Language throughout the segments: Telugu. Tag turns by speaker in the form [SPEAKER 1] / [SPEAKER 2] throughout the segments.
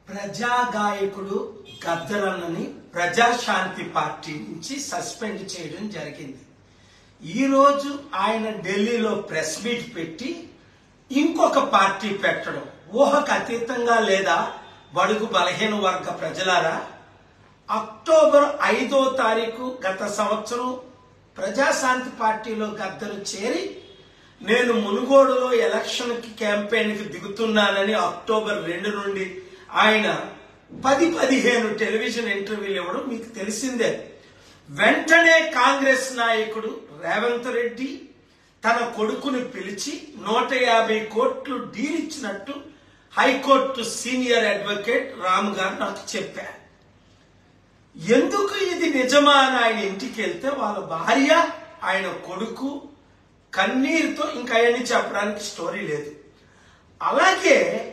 [SPEAKER 1] ప్రజాగాయకుడు గద్దరన్నని ప్రజాశాంతి పార్టీ నుంచి సస్పెండ్ చేయడం జరిగింది ఈ రోజు ఆయన ఢిల్లీలో ప్రెస్ మీట్ పెట్టి ఇంకొక పార్టీ పెట్టడం ఊహకు అతీతంగా లేదా బడుగు బలహీన వర్గ ప్రజలారా అక్టోబర్ ఐదో తారీఖు గత సంవత్సరం ప్రజాశాంతి పార్టీలో గద్దరు చేరి నేను మునుగోడులో ఎలక్షన్ కి క్యాంపెయిన్ కి దిగుతున్నానని అక్టోబర్ రెండు నుండి ఆయన పది పదిహేను టెలివిజన్ ఇంటర్వ్యూలు ఇవ్వడం మీకు తెలిసిందే వెంటనే కాంగ్రెస్ నాయకుడు రేవంత్ రెడ్డి తన కొడుకుని పిలిచి నూట యాభై కోట్లు డీల్ ఇచ్చినట్టు హైకోర్టు సీనియర్ అడ్వకేట్ రామ్ గారు నాకు చెప్పారు ఎందుకు ఇది నిజమా అని ఆయన ఇంటికి వెళ్తే వాళ్ళ భార్య ఆయన కొడుకు కన్నీరుతో ఇంకా అవన్నీ చెప్పడానికి స్టోరీ లేదు అలాగే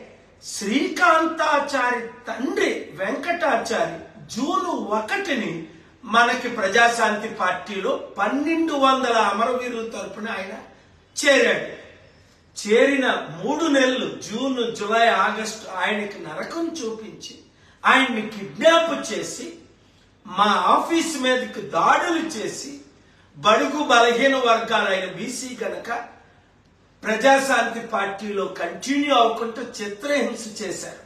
[SPEAKER 1] శ్రీకాంతాచారి తండ్రి వెంకటాచారి జూను ఒకటిని మనకి ప్రజాశాంతి పార్టీలో పన్నెండు వందల అమరవీరుల తరపున ఆయన చేరాడు చేరిన మూడు నెలలు జూన్ జూలై ఆగస్టు ఆయనకి నరకం చూపించి ఆయన్ని కిడ్నాప్ చేసి మా ఆఫీస్ మీదకి దాడులు చేసి బడుగు బలహీన వర్గాలు ఆయన బీసీ గనక ప్రజాశాంతి పార్టీలో కంటిన్యూ అవ్వకుండా చిత్రహింస చేశారు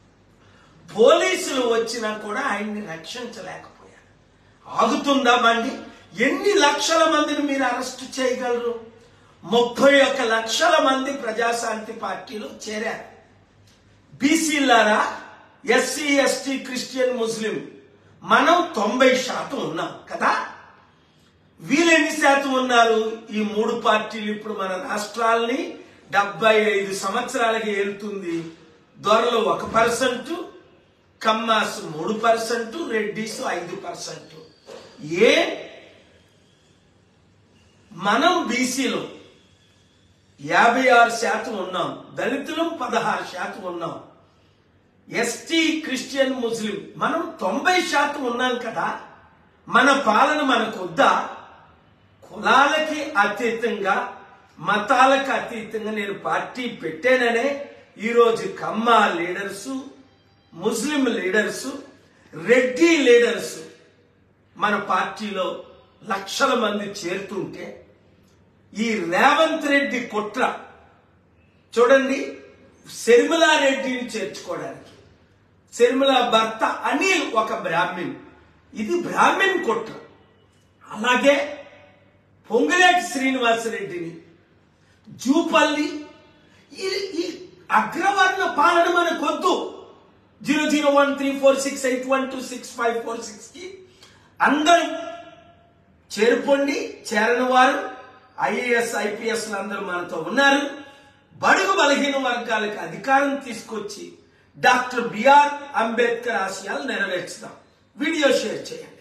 [SPEAKER 1] పోలీసులు వచ్చినా కూడా ఆయన్ని రక్షించలేకపోయారు ఆగుతుందా బండి ఎన్ని లక్షల మందిని మీరు అరెస్ట్ చేయగలరు ముప్పై ఒక్క లక్షల మంది ప్రజాశాంతి పార్టీలో చేరారు బీసీలారా ఎస్సీ ఎస్టీ క్రిస్టియన్ ముస్లిం మనం తొంభై శాతం ఉన్నాం కదా వీళ్ళు ఎన్ని శాతం ఉన్నారు ఈ మూడు పార్టీలు ఇప్పుడు మన రాష్ట్రాల్ని డెబ్బై ఐదు సంవత్సరాలకి ఏలుతుంది దొరలు ఒక పర్సెంట్ కమ్మాస్ మూడు పర్సెంట్ రెడ్డిస్ ఐదు పర్సెంట్ ఏ మనం బీసీలో యాభై ఆరు శాతం ఉన్నాం దళితులం పదహారు శాతం ఉన్నాం ఎస్టీ క్రిస్టియన్ ముస్లిం మనం తొంభై శాతం ఉన్నాం కదా మన పాలన మనకు వద్దా కులాలకి అతీతంగా మతాలకు అతీతంగా నేను పార్టీ పెట్టాననే ఈరోజు Kamma leaders Muslim leaders Reddy leaders మన పార్టీలో లక్షల మంది చేరుతుంటే ఈ రేవంత్ రెడ్డి కుట్ర చూడండి శర్మిలారెడ్డిని చేర్చుకోవడానికి శర్మిల భర్త అనిల్ ఒక బ్రాహ్మిన్ ఇది బ్రాహ్మిన్ కుట్ర అలాగే పొంగులేటి శ్రీనివాసరెడ్డిని జూపల్లి ఈ ఈ అగ్రవర్ణ పాలన మనకొద్దు zero zero one three four six eight one two six five four six కి అందరూ చేరుకోండి చేరని వారు ఐఏఎస్ ఐపీఎస్ అందరూ మనతో ఉన్నారు బడుగు బలహీన వర్గాలకు అధికారం తీసుకొచ్చి డాక్టర్ బిఆర్ అంబేద్కర్ ఆశయాలు నెరవేర్చుదాం వీడియో షేర్ చేయండి